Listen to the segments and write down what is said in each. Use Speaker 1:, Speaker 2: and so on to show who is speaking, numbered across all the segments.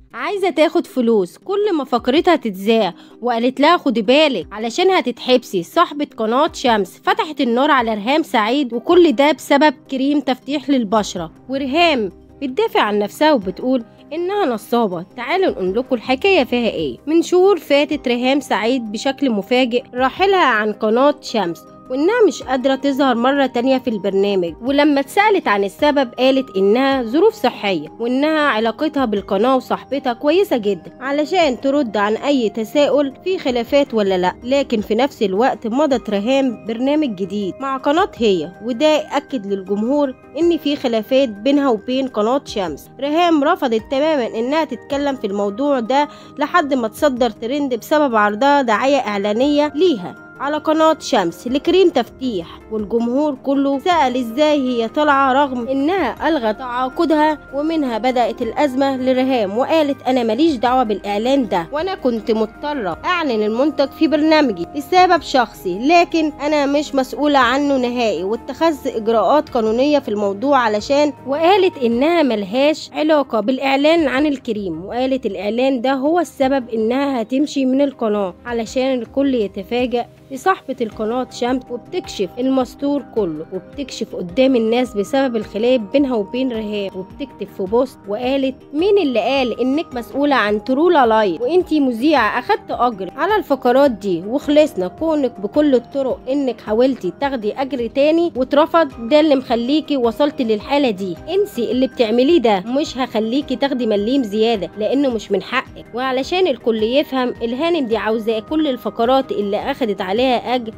Speaker 1: عايزة تاخد فلوس كل ما فقرتها تتذاع وقالت لها خدي بالك علشان هتتحبسي صاحبة قناة شمس فتحت النار على ريهام سعيد وكل ده بسبب كريم تفتيح للبشرة وريهام بتدافع عن نفسها وبتقول إنها نصابة تعالوا نقول لكم الحكاية فيها إيه من شهور فاتت ريهام سعيد بشكل مفاجئ راحلها عن قناة شمس وإنها مش قادرة تظهر مرة تانية في البرنامج ولما اتسألت عن السبب قالت إنها ظروف صحية وإنها علاقتها بالقناة وصاحبتها كويسة جدا علشان ترد عن أي تساؤل في خلافات ولا لأ لكن في نفس الوقت مضت ريهام برنامج جديد مع قناة هي وده أكد للجمهور إن في خلافات بينها وبين قناة شمس ريهام رفضت تماما إنها تتكلم في الموضوع ده لحد ما تصدر ترند بسبب عرضها دعاية إعلانية ليها على قناة شمس لكريم تفتيح والجمهور كله سأل ازاي هي طالعة رغم انها الغت تعاقدها ومنها بدأت الأزمة لريهام وقالت انا ماليش دعوة بالإعلان ده وانا كنت مضطرة اعلن المنتج في برنامجي لسبب شخصي لكن انا مش مسؤولة عنه نهائي واتخذت اجراءات قانونية في الموضوع علشان وقالت انها ملهاش علاقة بالإعلان عن الكريم وقالت الإعلان ده هو السبب انها هتمشي من القناة علشان الكل يتفاجأ لصاحبة القناة شمس وبتكشف المستور كله وبتكشف قدام الناس بسبب الخلاف بينها وبين رهاب وبتكتب في بوست وقالت مين اللي قال انك مسؤولة عن ترولا لايت وانتي مذيعة اخدت اجر على الفقرات دي وخلصنا كونك بكل الطرق انك حاولتي تاخدي اجر تاني واترفض ده اللي مخليكي وصلت للحالة دي انسي اللي بتعمليه ده مش هخليكي تاخدي مليم زيادة لانه مش من حقك وعلشان الكل يفهم الهانم دي عاوزاه كل الفقرات اللي اخدت عليها أجر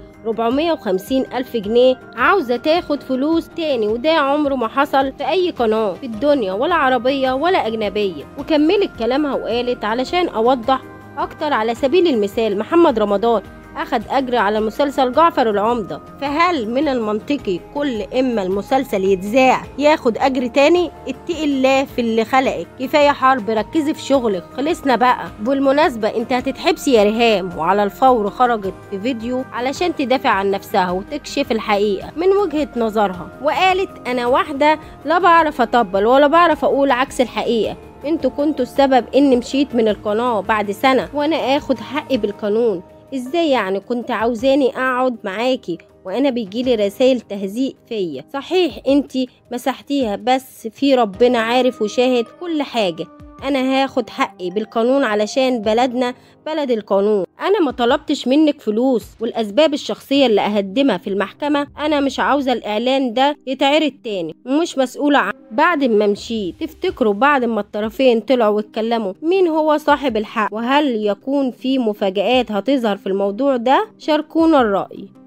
Speaker 1: 450 ألف جنيه عاوزة تاخد فلوس تاني وده عمره ما حصل في أي قناة في الدنيا ولا عربية ولا أجنبية وكملت كلامها وقالت علشان أوضح أكتر على سبيل المثال محمد رمضان أخد أجر على مسلسل جعفر العمدة فهل من المنطقي كل إما المسلسل يتذاع ياخد أجر تاني اتقي الله في اللي خلقك كفاية حرب ركزي في شغلك خلصنا بقى بالمناسبة انت هتتحبسي يا ريهام وعلى الفور خرجت في فيديو علشان تدافع عن نفسها وتكشف الحقيقة من وجهة نظرها وقالت أنا واحدة لا بعرف أطبل ولا بعرف أقول عكس الحقيقة انتوا كنتوا السبب اني مشيت من القناة بعد سنة وانا اخد حقي بالقانون ازاي يعني كنت عاوزاني اقعد معاكي وانا بيجيلي رسائل تهزيء فيا صحيح انتي مسحتيها بس في ربنا عارف وشاهد كل حاجة انا هاخد حقي بالقانون علشان بلدنا بلد القانون انا ما طلبتش منك فلوس والاسباب الشخصيه اللي اهدمها في المحكمه انا مش عاوزه الاعلان ده يتعرض تاني ومش مسؤوله عن بعد ما مشيت تفتكروا بعد ما الطرفين طلعوا واتكلموا مين هو صاحب الحق وهل يكون في مفاجآت هتظهر في الموضوع ده شاركونا الرأي